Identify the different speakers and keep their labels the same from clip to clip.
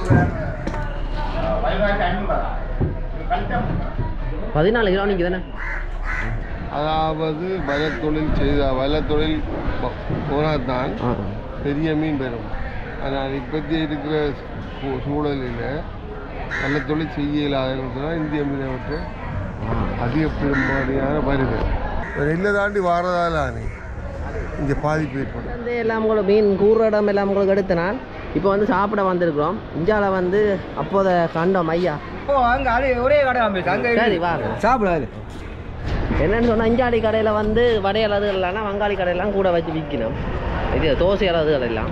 Speaker 1: பதினாலு கிலோ நிற்குதானே
Speaker 2: அதாவது வயத்தொழில் செய்த வயத்தொழில் போனால்தான்
Speaker 1: ஆ
Speaker 2: பெரிய மீன் பெறும் ஆனால் இப்போத்தி இருக்கிற சூ- சூழலில் நல்ல தொழில் செய்ய இல்லாத இந்திய மீனை விட்டு அதிக பெரும்பாடியான வருது ஒரு இல்லை தாண்டி வாரதால இங்கே பாதிப்பு ஏற்படும்
Speaker 1: வந்து எல்லாம் கூட மீன் கூறுற இடம் எல்லாம் உங்களுக்கு எடுத்து நான் இப்போ வந்து சாப்பிட வந்திருக்கிறோம் இந்தியாவில் வந்து அப்போத கண்டோம் ஐயா
Speaker 3: ஓ அங்க அது ஒரே கடை அமைச்சு அங்க
Speaker 1: சரி வாங்க
Speaker 3: சாப்பிடாது
Speaker 1: என்னன்னு சொன்னால் இஞ்சாடி கடையில் வந்து வடையல் அது இல்லைன்னா வங்காளி கடையெல்லாம் கூட வச்சு விற்கணும் இது தோசை அது எல்லாம்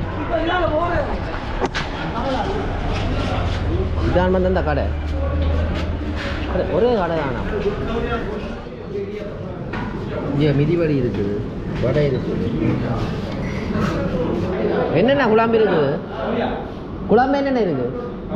Speaker 1: இதான் வந்து இந்த கடை கடை, ஒரே கடை தானா இங்கே மிதிவடி இருக்குது வடை இருக்குது என்னென்ன குழம்பு இருக்குது குழம்பு என்னென்ன இருக்குது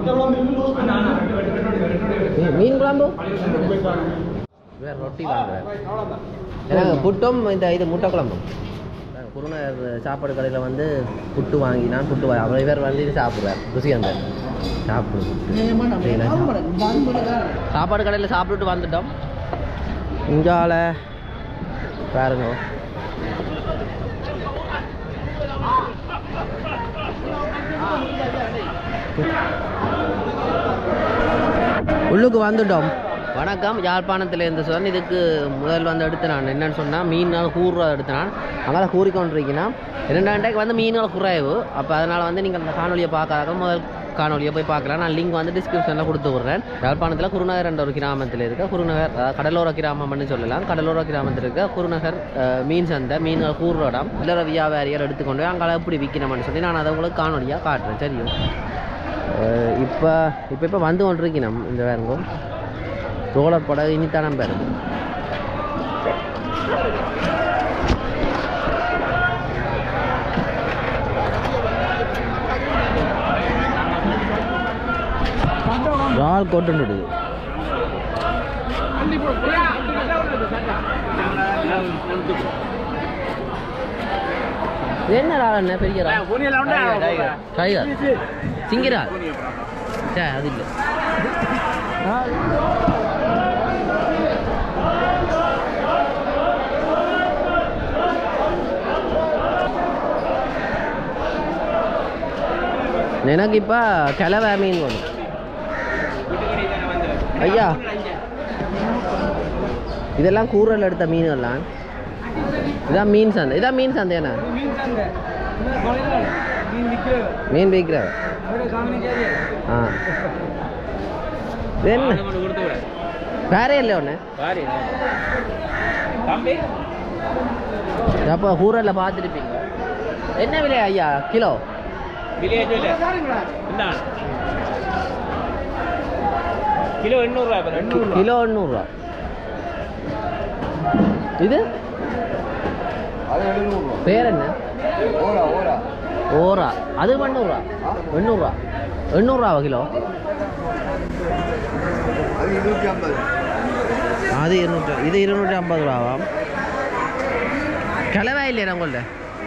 Speaker 1: மீ- மீன் குழம்பு வேற ரொட்டி வாங்குறேன் எனக்கு புட்டும் இந்த இது முட்டை குழம்பும் குருணர் சாப்பாடு கடையில் வந்து புட்டு வாங்கினான் புட்டு வா- அவர் இவர் வந்து இது சாப்பிடுவார் ருசிகந்தர் சாப்பிடு சாப்பாடு கடையில் சாப்பிட்டுட்டு வந்துட்டோம் இங்கால பாருங்க உள்ளுக்கு வந்துட்டோம் வணக்கம் யாழ்ப்பாணத்திலேருந்து சொன்ன இதுக்கு முதல் வந்து எடுத்து நான் என்னன்னு சொன்னால் மீன்கள் கூறுற எடுத்து நான் அங்கே கூறிக்கொண்டிருக்கீங்கன்னா இரண்டாண்டைக்கு வந்து மீன்கள் குறைவு அப்போ அதனால் வந்து நீங்கள் அந்த காணொலியை பார்க்காத முதல் காணொலியை போய் பார்க்கலாம் நான் லிங்க் வந்து டிஸ்கிரிப்ஷனில் கொடுத்து விட்றேன் யாழ்ப்பாணத்தில் குருநகர் என்ற ஒரு கிராமத்தில் இருக்க குருநகர் அதாவது கடலோர கிராமம்னு சொல்லலாம் கடலோர கிராமத்தில் இருக்க குருநகர் அஹ், மீன் சந்தை மீன்கள் கூறுற இடம் இல்லற வியாபாரிகள் எடுத்துக்கொண்டு போய் அங்கே எப்படி விற்கணும்னு சொல்லி நான் அதை உங்களுக்கு காணொலியாக காட்டுறேன் சரியும் இப்போ இப்போ இப்போ வந்து கொண்டிருக்கணும் இந்த வேறுங்கோ ரோலர் படகு இனித்தானம் பேரு ரால் கொட்டுண்டுது இது என்ன ரால் என்ன பெரிய ரால் டைகர் சிங்கிரா சே அது இல்லை எனக்கு இப்போ கிளவை மீன் வேணும் ஐயா இதெல்லாம் கூரல் எடுத்த மீன்கள்லாம் இதான் மீன் சந்தை இதான் மீன் சந்தை என்ன
Speaker 3: மீன் சந்தை மீன் விற்கிறது
Speaker 1: மீன் விற்கிற ஆ இது என்ன வேற இல்லை ஒன்று அப்போ கூரலில் பார்த்துருப்பீங்க என்ன விலை ஐயா கிலோ
Speaker 3: கிலோ எண்ணூறுரூவா எண்ணூறு
Speaker 1: கிலோ எண்ணூறுரூவா இது
Speaker 2: அது எழுநூறுவா
Speaker 1: பேர் என்ன
Speaker 2: ஓரா ஓரா
Speaker 1: ஓரா அது எண்ணூறுரூவா எண்ணூறுரூவா எண்ணூறுரூவா கிலோ
Speaker 2: அது இருநூற்றி ஐம்பது
Speaker 1: அது இருநூற்றி இது இருநூற்றி ஐம்பது ரூபாவாம் கிளவா இல்லையா உங்கள்ட்ட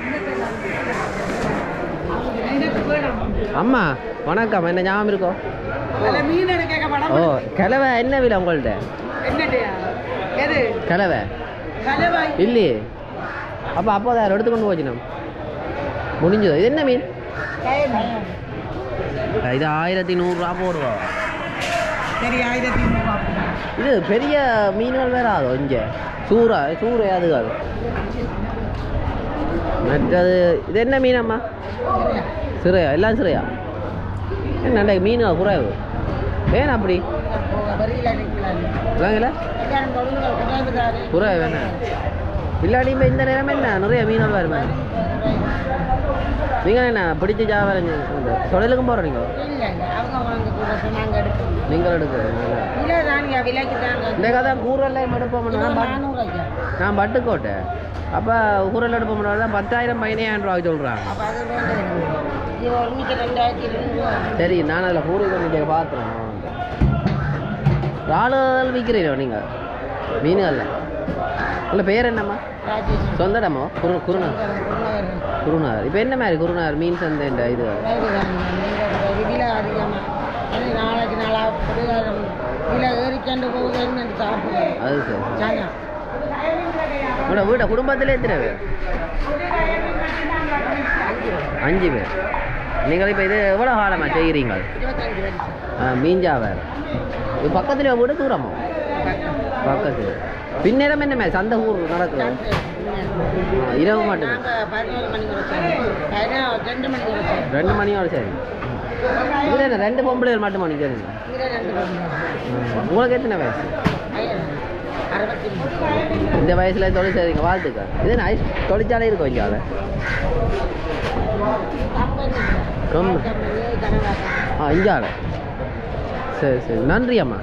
Speaker 1: அம்மா வணக்கம் என்ன ஞாபகம் இருக்கோ
Speaker 3: மீன் கேட்க படம்
Speaker 1: ஓ கிளவை என்ன விலை உங்கள்ட்ட
Speaker 3: என்னட்டியா எது
Speaker 1: கிளவை
Speaker 3: கலவாய்
Speaker 1: இல்லையே அப்போ அப்போ அதை எடுத்துக்கொண்டு போச்சுனம் முடிஞ்சது இது என்ன மீன் இது ஆயிரத்தி நூறுரூவா போடுவா
Speaker 3: சரி ஆயிரத்தி நூறுரூவா
Speaker 1: இது பெரிய மீன்கள் வேற ஆகும் இங்கே சூறா சூறை அது அது மற்றது இது என்ன மீனம்மா சிறையா எல்லாம் சிறையா என்ன மீன் குறைவு ஏன் அப்படி விளங்கல குறைவு என்ன இல்லாட்டி இப்போ இந்த நேரம் என்ன நிறைய மீன்கள் வருமே நீங்கள் என்ன பிடிச்சி வியாபாரம் செய்யுங்க. தொழிலுக்கும் போகிற நீங்கள் நீங்கள் எடுக்கிறீங்க இந்த கதை கூரெல்லாம் எடுப்போம்னா பட்- நான் பட்டுக்கோட்டை அப்போ கூரல் எடுப்போம்னா தான் பத்தாயிரம் பதினையாயிரம் ரூபாய் சொல்கிறாங்க சரி நான் அதில் கூறி கொஞ்சம் பார்க்குறேன் இறாலுகள் விற்கிறீங்களோ நீங்கள் மீன்களில் உள்ள பேர் என்னம்மா சொந்த இடமோ குரு குருநகர் குருநகர் இப்போ என்ன மாதிரி குருநகர் மீன் சந்தை இந்த இது
Speaker 3: இருபத்தெண்டு போகுது என்னன்னு சாப்பிடுறது
Speaker 1: அது சரி
Speaker 3: சாயா
Speaker 1: உங்களோட வீட குடும்பத்தில் எத்தனை பேர் அஞ்சு பேர் நீங்கள் இப்போ இது எவ்வளோ காலமாக செய்கிறீங்க
Speaker 3: இருபத்தஞ்சு வருஷம்
Speaker 1: ஆ, மீஞ்சா வேறு இது பக்கத்தில் வீடு தூரமா பக்கத்தில் பின்னேரம் என்ன மேம் சந்தை ஊர் நடக்குது ஆ, இரவு மட்டும்
Speaker 3: நாங்கள் பதினோரு மணிக்கு வச்சோம் பதினோரு ரெண்டு மணிக்கு வச்சோம்
Speaker 1: ரெண்டு மணியோட சரி இதில் என்ன ரெண்டு பொம்பளைகள் மட்டும் மணி சரிங்க
Speaker 3: இங்கே ரெண்டு மணி
Speaker 1: உங்களுக்கு எத்தனை வயசு
Speaker 3: அறுபத்தி மூணு
Speaker 1: இந்த வயசுல தொழில் செய்றீங்க வாழ்த்துக்கள் இது என்ன ஐஸ் தொழிற்சாலை இருக்கும் இங்கே அதை கம்மு. ஆ இஞ்சால சரி சரி நன்றி அம்மா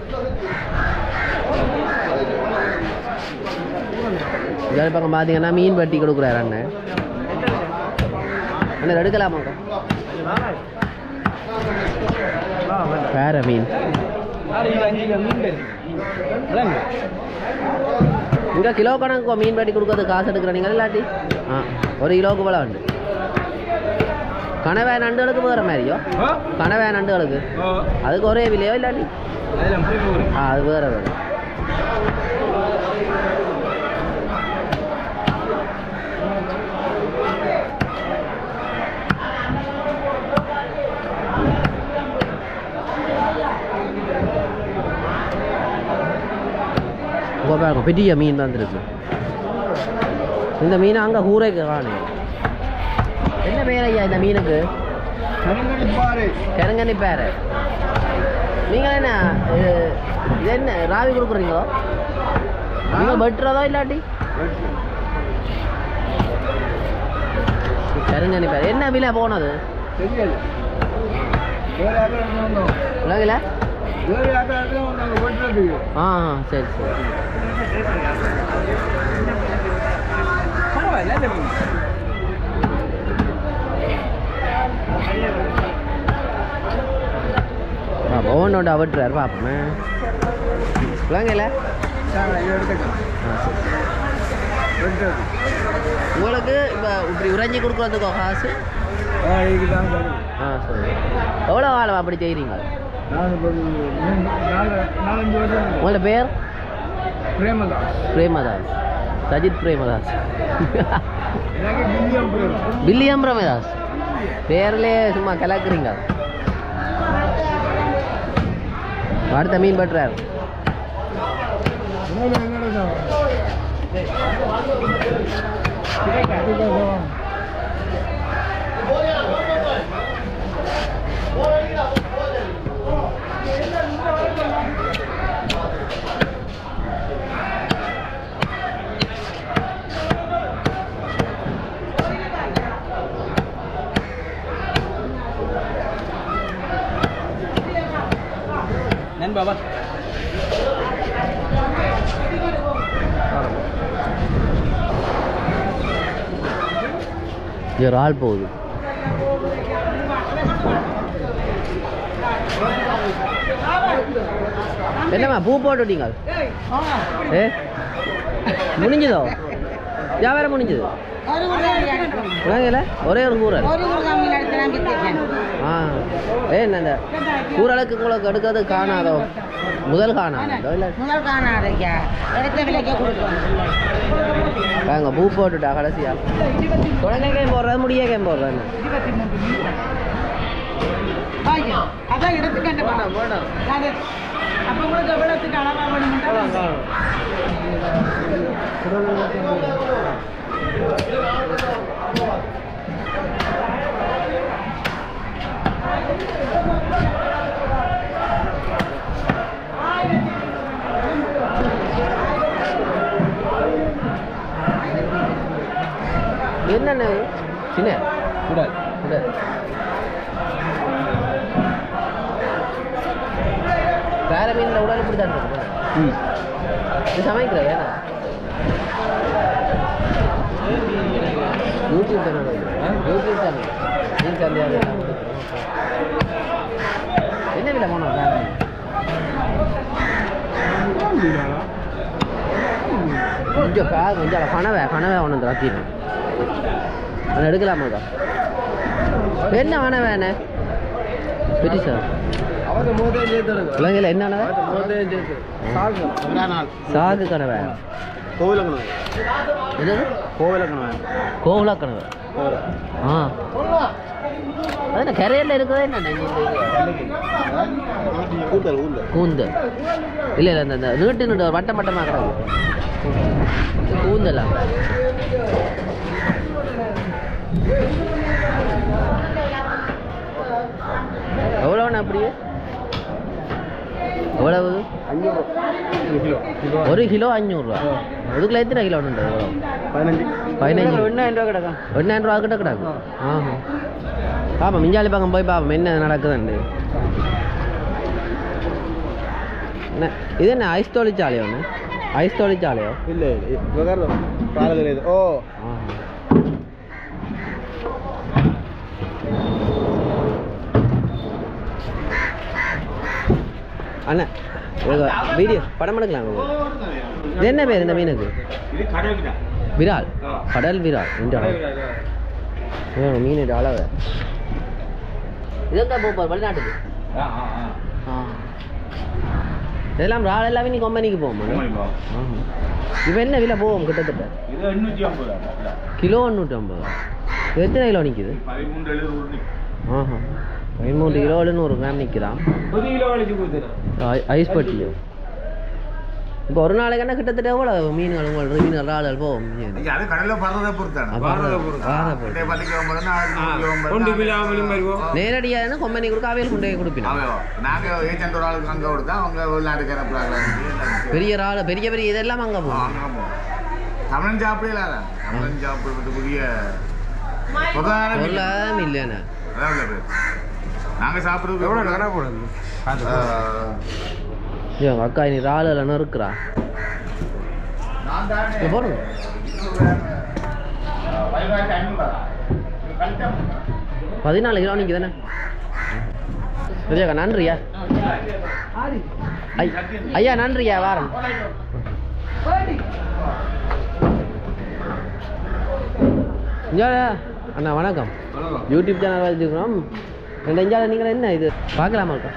Speaker 1: இங்கே பக்கம் பார்த்தீங்கன்னா மீன் வட்டி கொடுக்குறாரு அண்ணன் அண்ணன் எடுக்கலாமா வேற மீன் இங்கே கிலோ கணக்கு மீன் வெட்டி கொடுக்கறது காசு எடுக்கிறீங்க இல்லாட்டி ஆ ஒரு கிலோவுக்கு போல உண்டு கனவே நண்டுகளுக்கு வேறு மாதிரியோ கனவே நண்டுகளுக்கு அதுக்கு ஒரே விலையோ இல்லாட்டி ஆ அது வேறு வேறு இங்க பாருங்க பெரிய மீன் வந்துருக்கு இந்த மீன் அங்கே ஊரேக்கு காணும் என்ன பேர் ஐயா இந்த மீனுக்கு கிழங்கனி பேர் நீங்கள் என்ன இது இது என்ன ராவி கொடுக்குறீங்களோ நீங்கள் வெட்டுறதோ இல்லாட்டி கருங்கனி பேர் என்ன விலை போனது உலகில் ஆ ஆ, சரி சரி ஒவ்வொன்றோட அவட்டுறாரு பார்ப்போமே விளங்கல உங்களுக்கு இப்போ இப்படி உறைஞ்சி கொடுக்குறதுக்கோ காசு ஆ சரி எவ்வளோ காலம் அப்படி செய்கிறீங்க உங்களோட பேர்
Speaker 2: பிரேமதாஸ்
Speaker 1: பிரேமதாஸ் சஜித் பிரேமதாஸ்
Speaker 2: எனக்கு மில்லியம் பிரேம்
Speaker 1: வில்லியம் பிரேமதாஸ் பேர்லேயே சும்மா கலக்குறீங்க அடுத்த மீன் பட்டுறாரு
Speaker 4: நண்பா
Speaker 1: இது ஒரு ஆள் போகுது என்னம்மா பூ போட்டுட்டீங்க ஏ முடிஞ்சதோ வியாபாரம் முடிஞ்சது
Speaker 3: ஒரு ஊர்
Speaker 1: உலகில் ஒரே ஒரு கூறல்
Speaker 3: ஒரு ஊர் தான் மீன் எடுத்து நான் வித்துட்டேன்
Speaker 1: ஆ ஏ என்ன இந்த கூறலுக்கு உங்களுக்கு எடுக்கிறது காணாதோ முதல் காணாதோ இல்லை
Speaker 3: முதல் காணாதையா எடுத்த விலைக்கே கொடுக்குறோம்
Speaker 1: வாங்க பூ போட்டுட்டா கடைசியா குழந்தை கேம் போடுறது முடிய கேம் போடுறது
Speaker 3: பாய்க்கு அதான் எடுத்துக்கண்டு போனோம் அப்போ உங்களுக்கு எவ்வளோத்துக்கு அளவா வேணும்னா
Speaker 1: என்னென்ன சின்ன
Speaker 4: கூடாது
Speaker 1: இந்த வேற மீனில் உடல் இப்படி தான் இருக்கு
Speaker 4: ம்
Speaker 1: இது சமைக்கிறது வேணா யூடியூப் சேனல் யூடியூப் சேனல் மீன் சந்தையாக என்ன விலை போனோம் வேற மீன் கொஞ்சம் கா கொஞ்சம் கனவை கனவை ஒன்று ராத்திரி அதை எடுக்கலாமாக்கா என்ன கனவை என்ன பெரிய சார்
Speaker 4: அவன் மோதையும் சேர்த்து
Speaker 1: இலங்கையில் என்னென்ன
Speaker 4: மோதையும் சேர்த்து சாகு
Speaker 1: சாகு கனவை
Speaker 4: கோவிலக்கணும்
Speaker 1: இது
Speaker 4: கோவிலக்கணும்
Speaker 1: கோகுலா கனவை ஆ அது என்ன கரையில் இருக்கிறதே என்ன
Speaker 4: கூந்தல் கூந்தல்
Speaker 1: கூந்தல் இல்லை இல்லை இந்த இந்த நீட்டு நீட்டு வட்டம் வட்டமாக கிடக்கு கூந்தலா எவ்வளோண்ணா அப்படியே எவ்வளவு ஒரு கிலோ அஞ்சூறுரூவா அதுக்குள்ள எத்தனை கிலோ உண்டு எவ்வளோ
Speaker 4: பதினஞ்சு
Speaker 1: பதினஞ்சு
Speaker 4: எண்ணாயிரம் ரூபா கிடக்கும்
Speaker 1: எண்ணாயிரம் ரூபா கிட்ட கிடக்கு ஆஹா பாப்போம் மிஞ்சாலி பக்கம் போய் பாப்போம் என்ன நடக்குதுண்டு என்ன இது என்ன ஐஸ் தொழிற்சாலையோ ஒன்று ஐஸ் தொழிற்சாலையோ
Speaker 4: இல்லை விவகாரம் பால் கிடையாது ஓ
Speaker 1: ஆஹா அண்ணா வீடியோ படம் எடுக்கலாம் இது என்ன பேர் இந்த மீனுக்கு
Speaker 4: இது கடல்
Speaker 1: விரால் கடல் விரால் இந்த அளவு வேணும் மீனோட அளவு இதெல்லாம் போப்பார் வெளிநாட்டுக்கு ஆ இதெல்லாம் ரால் எல்லாமே நீ கம்பெனிக்கு போவோம் இப்போ என்ன விலை போவோம் கிட்டத்தட்ட
Speaker 4: இது எண்ணூற்றி ஐம்பது ரூபா
Speaker 1: கிலோ எண்ணூற்றி ஐம்பது இது எத்தனை கிலோ நிற்குது
Speaker 4: பதிமூன்று எழுபது
Speaker 1: ஆஹா பதிமூன்று கிலோ எழுநூறு கிராம் நிற்கிறான்
Speaker 4: ஒரு கிலோ அழிச்சு கொடுத்துறேன்
Speaker 1: ஐஸ் பட்டியும் இப்போ ஒரு நாளைக்கு என்ன கிட்டத்தட்ட எவ்வளோ மீன்கள் உங்கள் மீன்கள் ரால் போவோம் மீன்
Speaker 5: அது கடல்ல பறதை பொறுத்தான
Speaker 1: வாரதை பொறுத்து.
Speaker 4: ஒன்று கிலோ ஆமலும் வருவோம்
Speaker 1: நேரடியாக கம்பெனி கொடுக்க அவையில் கொண்டு போய் கொடுப்பினா
Speaker 5: நாங்க ஏஜென்ட் ஒரு ஆளுக்கு அங்க கொடுத்தா அவங்க வெளிநாடு கிளப்புறாங்க
Speaker 1: பெரிய ரால் பெரிய பெரிய இதெல்லாம் அங்கே போகும்
Speaker 5: தமிழன் சாப்பிடல தமிழன் சாப்பிடுறது புதிய பொருளாதார
Speaker 1: பொருளாதாரம் இல்லைண்ணே
Speaker 5: அதான் இல்ல பேர். நாங்க சாப்பிடுறது
Speaker 4: எவ்வளோ நகரா போடுது
Speaker 5: ஆஹ்,
Speaker 1: ஐயோ அக்கா நீ ரால் எல்லாம் இருக்கிறா இங்க போடுங்க
Speaker 5: பதினாயிரத்தி ஐநூறு
Speaker 1: பதினாலு கிலோ நிற்குது தானே விஜயக்கா நன்றியா ஐ ஐயா நன்றியா வாரன் இங்கே அண்ணா வணக்கம் யூடியூப் சேனல் வச்சுக்கிறோம் ரெண்டு இஞ்சால நீங்கள் என்ன இது பார்க்கலாமா அக்கா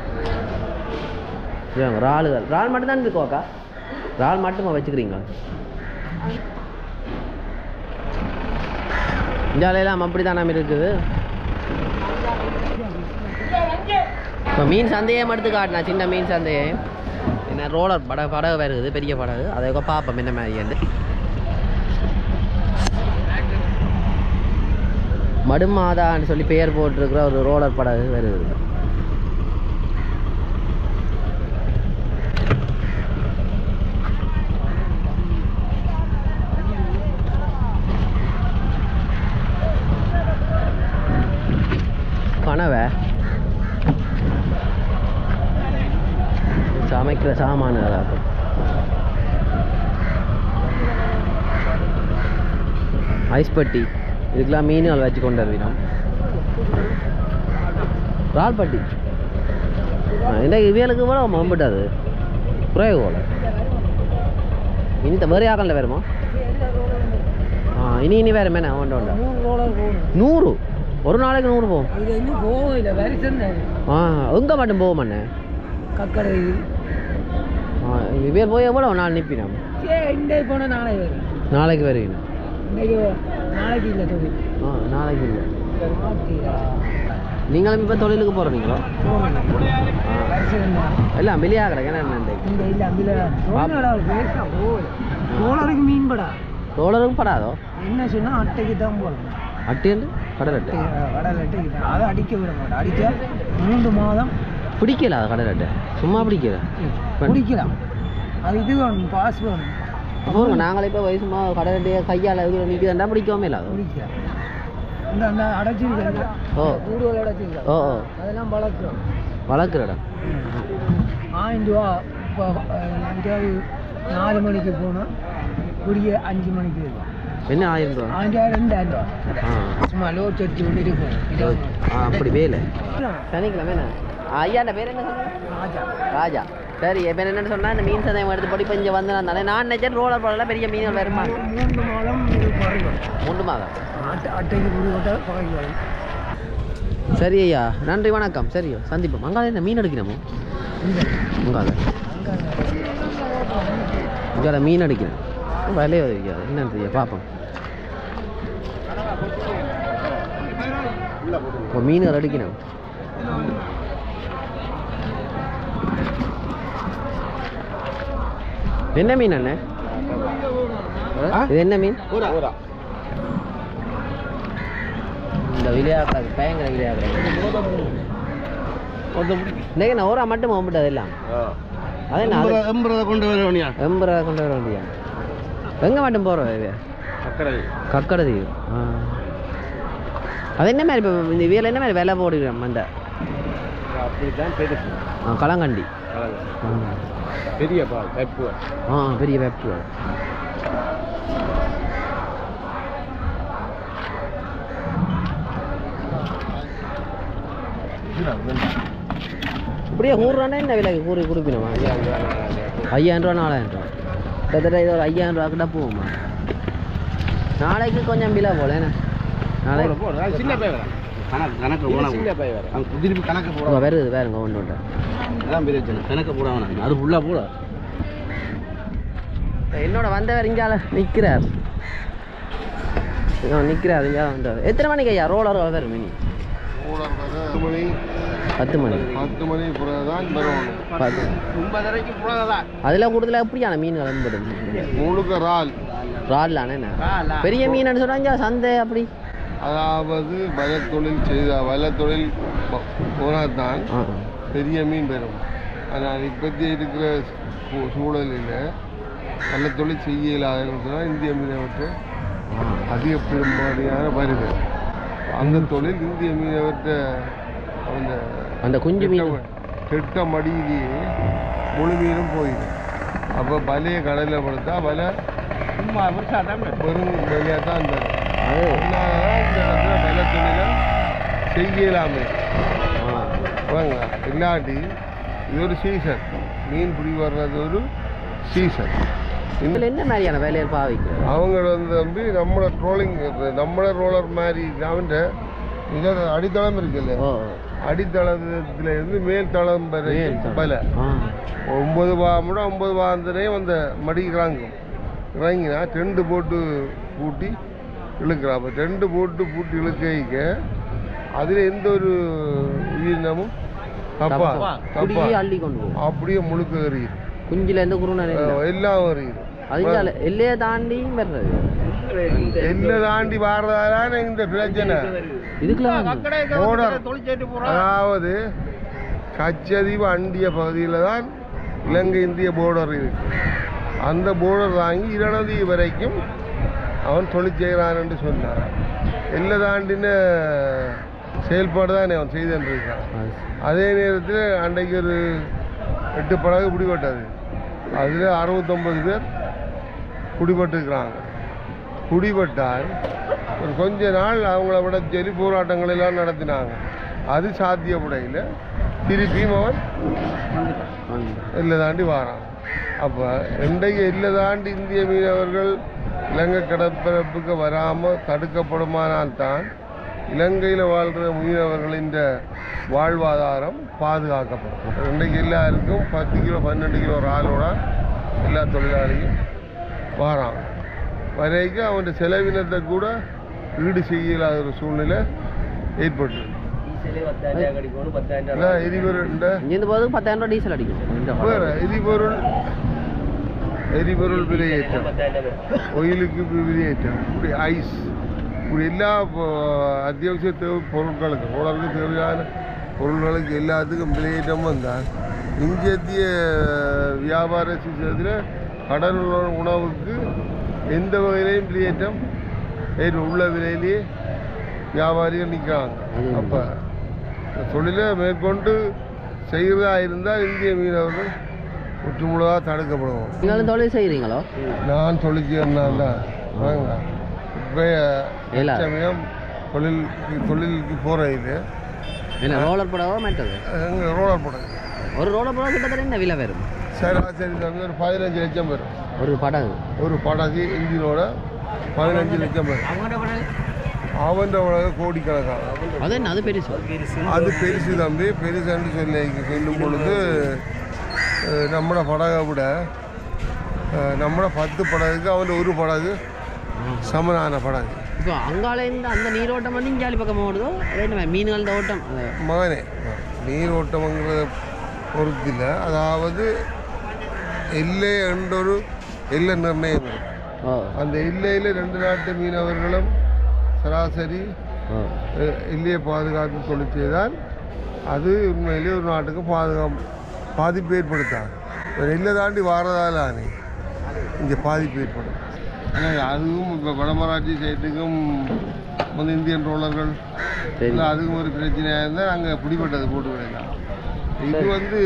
Speaker 1: ஏங்க இறாலுகள் இறால் மட்டும் தான் இருக்கும் அக்கா இறால் மட்டுமா வச்சுக்கிறீங்க இந்தியாவிலாம் அப்படி தான் இருக்குது இப்போ மீன் சந்தையம் எடுத்து காட்டினா சின்ன மீன் சந்தையை என்ன ரோலர் படகு படகு வருது பெரிய படகு அதை பார்ப்போம் என்ன மாதிரி வந்து மடுமாதான்னு சொல்லி பெயர் போட்டிருக்கிற ஒரு ரோலர் படகு வருது கனவை சமைக்கிற சாமான் அதாவது ஐஸ் பட்டி இதுக்கெல்லாம் மீன்கள் வச்சு கொண்டு வருவினோம் இறால் பட்டி இந்த இவியலுக்கு கூட மம்பிட்டாது குறைவு போல இந்த வேறு யாக்கல்ல வேறுமா ஆ இனி இனி வேறு மேனே ஒன்று ஒன்று நூறு ஒரு நாளைக்கு நூறு போகும்
Speaker 3: இது இன்னும் போகும் இல்லை வரிசை
Speaker 1: ஆ எங்கே மட்டும் போகும் அண்ணே
Speaker 3: கக்கடை
Speaker 1: ஆ இவியல் போய் எவ்வளோ நாள் நிற்பினோம்
Speaker 3: ஏ இன்றைக்கு போனால் நாளை வரும்
Speaker 1: நாளைக்கு வருவீங்க
Speaker 3: இன்னைக்கு நாளைக்கு இல்லை தொழில்
Speaker 1: ஆ நாளைக்கு இல்லை நீங்களும் இப்போ தொழிலுக்கு போகிறீங்களோ எல்லாம் வெளியாக கிடக்கு என்ன இன்றைக்கு
Speaker 3: இந்த இல்லை அதில் பேசா போகல டோலருக்கு மீன் படா
Speaker 1: ரோலருக்கும் படாதோ
Speaker 3: என்ன சொன்னால் அட்டைக்கு தான் போகணும்
Speaker 1: அட்டி வந்து கடல் அட்டை
Speaker 3: கடல் அட்டைக்கு தான் அதை அடிக்க விட மாட்டேன் அடித்தா மூன்று மாதம்
Speaker 1: பிடிக்கல அது கடல் அட்டை சும்மா பிடிக்கல
Speaker 3: குடிக்கலாம் அது இது வேணும் பாஸ் வேணும்
Speaker 1: போங்க நாங்களே இப்போ வயசு சும்மா கடல் அட்டையை கையால் இது நிற்கிறதா பிடிக்கவே இல்லை அது
Speaker 3: குடிக்கலாம் இந்த அந்த அடைச்சிருக்காங்க
Speaker 1: ஓ
Speaker 3: கூடுதல் அடைச்சிருக்காங்க
Speaker 1: ஓ ஓ
Speaker 3: அதெல்லாம் வளர்க்குறோம்
Speaker 1: வளர்க்குற இடம்
Speaker 3: ஆயிரம் ரூபா இப்போ எங்கேயாவது நாலு மணிக்கு போனால் விடிய அஞ்சு மணிக்கு இருக்கும்
Speaker 1: என்ன ஆயிரம் ரூபா
Speaker 3: ஆயிரம் ரூபா ரெண்டாயிரம் ரூபா
Speaker 1: ஆ
Speaker 3: சும்மா லோ சர்ச்சி ஒன்று இருக்கும் இது
Speaker 1: ஆ அப்படி வேலை சனிக்கிழமை என்ன ஐயாண்ட பேர் என்ன சொன்னீங்க
Speaker 3: ராஜா
Speaker 1: ராஜா சரி இப்போ என்னன்னு சொன்னா இந்த மீன் சந்தையம் எடுத்து போட்டு இப்போ இங்கே வந்து நான் நான் நினைச்சேன் ரோலர் போடல பெரிய மீன்கள் வருமா
Speaker 3: மூன்று மாதம் இது குறையும்
Speaker 1: மூன்று மாதம்
Speaker 3: அட்டை அட்டைக்கு குடி விட்டால் குறையும்
Speaker 1: சரி ஐயா நன்றி வணக்கம் சரியோ சந்திப்போம் அங்கால என்ன மீன் அடிக்கணுமோ அங்கால இங்கால மீன் அடிக்கிறேன் விலைய வைக்காது என்னன்னு ஐயா பார்ப்போம் இப்போ மீன்கள் அடிக்கணும் என்ன மீன் அண்ணே இது என்ன மீன் இந்த விளையாடுறது பயங்கர விளையாடுறது இன்னைக்கு நான் ஓரா மட்டும் போக அதெல்லாம் அதே நான்
Speaker 2: எம்பரதை கொண்டு வர வேணியா
Speaker 1: எம்பரை கொண்டு வர வேண்டியா எங்கே மட்டும் போகிறோம் இது
Speaker 2: அக்கறை
Speaker 1: கக்கடை தீவு ஆ அது என்ன மாதிரி இப்போ இந்த வியல் என்ன மாதிரி விலை போடுகிறோம் அந்த
Speaker 2: அப்படித்தான் பெருசு
Speaker 1: ஆ களங்கண்டி ஆ.
Speaker 2: பெரிய பால் வெப்பு
Speaker 1: ஆ பெரிய வேப்பு இப்படியே கூறுறானே என்ன விலைக்கு கூறி கொடுப்பினோமா ஐயாயிரம் ரூபா நாலாயிரம் ரூபா கிட்டத்தட்ட இது ஒரு ஐயாயிரம் ரூபா கிட்ட போகுமா நாளைக்கு கொஞ்சம் விலை போல என்ன நாளைக்கு
Speaker 2: சின்ன பை வர கணக்கு கணக்கு போனா சின்ன பை வர அவங்க திருப்பி கணக்கு போட
Speaker 1: ஓ, வருது வேறுங்க ஒன்று ஒன்று
Speaker 2: அதான் பிரச்சனை கணக்கு போட வேணாம் அது ஃபுல்லாக போட
Speaker 1: என்னோட வந்தவர் இங்கால நிற்கிறார் நிற்கிறார் இங்கே வந்தவர் எத்தனை மணிக்கு ஐயா ரோலர் வரும் மினி
Speaker 2: பத்து மணி
Speaker 1: பத்து மணி
Speaker 2: பத்து மணி பிறகு தான் வரணும்
Speaker 1: பத்து
Speaker 2: ஒன்பதரைக்கு பிறகுதான்
Speaker 1: அதில் கூடுதலாக எப்படியான மீன் கிளம்பிடும்
Speaker 2: முழுக்க இறால்
Speaker 1: ராட்லானே என்ன பெரிய மீன் சொன்னாங்க சந்தை அப்படி
Speaker 2: அதாவது வலத்தொழில் செய்த வலத்தொழில் போனால் தான்
Speaker 1: ஆ
Speaker 2: பெரிய மீன் பெறும் ஆனால் இப்போத்தி இருக்கிற சூ- சூழலில் வல்லத்தொழில் செய்ய இல்லாத இந்திய மீனவற்றை அதிக பெரும்பாலான வருது அந்த தொழில் இந்திய மீனவற்ற அந்த
Speaker 1: அந்த குஞ்சு மீன்
Speaker 2: கெட்ட மடியிலேயே முழு மீனும் போயிடும் அப்போ வலையை கடலில் படுத்தா வலை வெறும் வழியாக தான் தரும்
Speaker 1: அது
Speaker 2: அதனால தான் இந்த இடத்துல வலை தொழிலை செய்யலாமே
Speaker 1: ஆ
Speaker 2: வாங்க இல்லாட்டி இது ஒரு சீசன் மீன் பிடி வர்றது ஒரு சீசன் இந்த
Speaker 1: இதில் என்ன மாதிரியான வேலையை பாவிக்கிறோம்
Speaker 2: அவங்க வந்து தம்பி நம்மளோட ட்ரோலிங் நம்மளோட ரோலர் மாதிரி அவன்கிட்ட இதை அடித்தளம் இருக்குல்ல
Speaker 1: ஓ
Speaker 2: அடித்தளத்துல இருந்து மேல் தளம் வரை
Speaker 1: மேல் தளம்.
Speaker 2: பல
Speaker 1: ஆ
Speaker 2: ஒன்பது பாமுட ஒன்பது பாந்தனையும் அந்த மடிக்கிறாங்க இறங்கினா டெண்டு போட்டு பூட்டி இழுக்கிறா அப்போ டெண்டு போட்டு பூட்டி இழுக்க அதில் எந்த ஒரு உயிரினமும் தப்பா
Speaker 1: தப்பா
Speaker 2: தப்பா
Speaker 1: குடியே அள்ளி கொண்டு போகும்
Speaker 2: அப்படியே முழுக்க எறியுது
Speaker 1: குஞ்சில எந்த குருணை இல்லை
Speaker 2: அஹ் எல்லாம் எறியுது
Speaker 1: அதுக்கு எல்லையை தாண்டியும் வர்றது
Speaker 2: என்ன தாண்டி வாடுறதால இந்த பிரச்சனை
Speaker 1: இதுக்குள்ள
Speaker 2: போர்டர் அதாவது கச்சதீவு அண்டிய பகுதியில் தான் இலங்கை இந்திய போர்டர் இருக்கு அந்த போர்டர் தாங்கி இரணதி வரைக்கும் அவன் தொழில் செய்கிறான் என்று சொன்னான் எல்லை தாண்டின செயல்பாடு தான் அவன் செய்துருக்கான் அதே நேரத்தில் அன்றைக்கு ஒரு எட்டு படகு பிடிபட்டது அதில் அறுபத்தொம்பது பேர் குடிபட்டுருக்கிறாங்க குடிபட்டால் ஒரு கொஞ்ச நாள் அவங்கள விட சொல்லி போராட்டங்கள் எல்லாம் நடத்தினாங்க அது சாத்தியப்படையில் திருப்பியும் அவன் எல்லை தாண்டி வாரான் அப்போ இன்றைக்கு எல்லை தாண்டி இந்திய மீனவர்கள் இலங்கை கடற்பரப்புக்கு வராமல் தடுக்கப்படுமானால் தான் இலங்கையில் வாழ்கிற மீனவர்களின் வாழ்வாதாரம் பாதுகாக்கப்படும் இன்றைக்கு எல்லாருக்கும் பத்து கிலோ பன்னெண்டு கிலோ இறாலோட எல்லா தொழிலாளியும் வாரான் வரைக்கும் அவன் செலவினத்தை கூட ஈடு செய்யலாத ஒரு சூழ்நிலை ஏற்பட்டு எரிபொருள் இந்த
Speaker 1: இங்கேருந்து போகிறதுக்கு பத்தாயிரம் ரூபா டீசல் அடிக்கும் இந்த
Speaker 2: வேற எரிபொருள் எரிபொருள் விலையேற்றம் ஒயிலுக்கு விலையேற்றம் இப்படி ஐஸ் இப்படி எல்லா பொ- அத்தியாவசிய தேவை பொருட்களுக்கு உலருக்கு தேவையான பொருட்களுக்கு எல்லாத்துக்கும் விலையேற்றம் வந்தால் இந்திய வியாபார சிஸ்டத்தில் கடல் உண- உணவுக்கு எந்த வகையிலையும் விலையேற்றம் ஏறி உள்ள விலையிலேயே வியாபாரிகள் நிற்கிறாங்க அப்போ தொழிலை மேற்கொண்டு செய்கிறதா இருந்தால் இந்திய மீனவர்கள் முற்றுமுழுதாக தடுக்கப்படுவோம்
Speaker 1: நீங்களும் தொழில் செய்கிறீங்களோ
Speaker 2: நான் தொழிற்சியர்னால் தான் வாங்க இப்போ
Speaker 1: இல்ல.
Speaker 2: சமயம் தொழிலுக்கு தொழிலுக்கு போகிற இது
Speaker 1: என்ன ரோலர் படவோ மெட்டது
Speaker 2: எங்கள் ரோலர் படகு
Speaker 1: ஒரு ரோலர் படம் கிட்டத்தட்ட என்ன விலை வரும்
Speaker 2: சராசரி தந்து ஒரு பதினஞ்சு லட்சம் வரும்
Speaker 1: ஒரு படகு
Speaker 2: ஒரு படகு இன்ஜினோட பதினஞ்சு லட்சம் வரும் அவன் உலக கோடிக்கணக்கான
Speaker 1: அது என்ன அது பெருசு
Speaker 2: அது பெருசு தம்பி பெருசுன்னு சொல்லி சொல்லும் பொழுது அஹ், நம்மட படகை விட அஹ், நம்மட பத்து படகுக்கு அவன் ஒரு படகு சமனான படகு
Speaker 1: இப்போ அங்காலேருந்து அந்த நீரோட்டம் வந்து இஞ்சாலி பக்கம் ஓடுதோ ரெண்டு மீன்கள் ஓட்டம் அது.
Speaker 2: மகனே நீரோட்டம்ங்கிறத பொறுத்து இல்லை அதாவது எல்லை என்றொரு எல்லை நிர்ணயம் இருக்கு.
Speaker 1: ஓ
Speaker 2: அந்த எல்லையில் ரெண்டு நாட்டு மீனவர்களும் சராசரி
Speaker 1: ஓ
Speaker 2: அஹ், எல்லையை பாதுகாத்து தொழில் செய்தால் அது உண்மையிலேயே ஒரு நாட்டுக்கு பாதுகாப்பு பாதிப்பு ஏற்படுத்தாது ஒரு எல்லை தாண்டி வாரதால ஆனே இங்கே பாதிப்பு ஏற்படும் ஆனால் அதுவும் இப்போ வடமராட்சி சைட்டுக்கும் வந்து இந்தியன் ரோலர்கள்
Speaker 1: சரி
Speaker 2: இல்லை அதுக்கும் ஒரு பிரச்சனையாக இருந்தால் அங்கே பிடிபட்டது போட்டு விடலாம் இது வந்து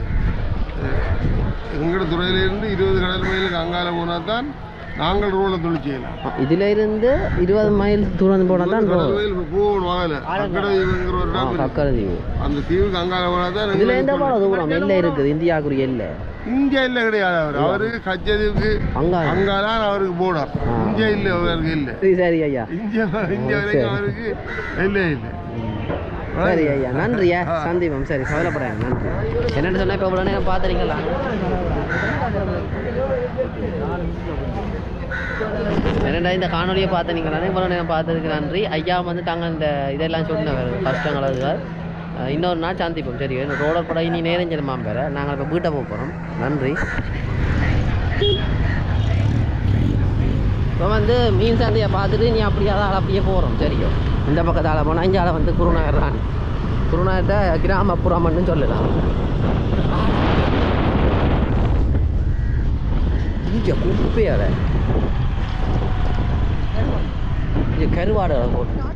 Speaker 2: எங்களோட துறையிலேருந்து இருபது கடல் மைலுக்கு அங்கால போனால் தான் நாங்கள் ரோலை தொழில் செய்யலாம்
Speaker 1: இதுல இருந்து இருபது மைல் தூரம் போனால் தான்
Speaker 2: கடல் மைல் போகணும் வாங்கல அக்கடை தீவுங்கிற ஒரு இடம் இருக்கு.
Speaker 1: கக்கரை தீவு
Speaker 2: அந்த தீவுக்கு அங்கால போனால் தான்
Speaker 1: இதுல
Speaker 2: எங்களுக்கு
Speaker 1: எந்த
Speaker 2: தொழில்.
Speaker 1: போல தூரம் எல்லை இருக்குது இந்தியாவுக்குரிய எல்லை
Speaker 2: இங்கே இல்லை கிடையாது அவர் அவருக்கு கச்சதீவுக்கு
Speaker 1: அங்கால
Speaker 2: அங்காலாம் அவருக்கு போடார்
Speaker 1: ஆ.
Speaker 2: இங்கே இல்லை அவருக்கு இல்லை
Speaker 1: சரி சரி ஐயா
Speaker 2: இங்கே இங்கே வரைக்கும் அவருக்கு இல்லை இல்லை
Speaker 1: சரி ஐயா நன்றியா
Speaker 2: ஆ.
Speaker 1: சந்தீபம் சரி கவலைப்படாங்க நன்றி என்னென்னு சொன்னா இப்போ இவ்வளோ நேரம் பார்த்துறீங்களா என்னடா இந்த காணொலியை பார்த்தீங்களா இவ்வளோ நேரம் பார்த்ததுக்கு நன்றி ஐயா வந்து தாங்க இந்த இதெல்லாம் சொன்னவர் கஷ்டங்கள் அதுகள் அஹ் இன்னொரு நாள் சந்திப்போம் சரி ரோலர் படம் இனி நேரம் செல்லுமா பேர நாங்கள் இப்போ வீட்டை போக போகிறோம் நன்றி இப்போ வந்து மீன் சந்தையை பார்த்துட்டு நீ அப்படியே அதால் அப்படியே போகிறோம் சரியோ இந்த பக்கத்தால் போனால் இஞ்சால வந்து குருநகர் தான் குருநகரத்தை கிராமப்புறம்னு சொல்லலாம் இங்கே குப்பையால இங்கே கருவாடு போட்டு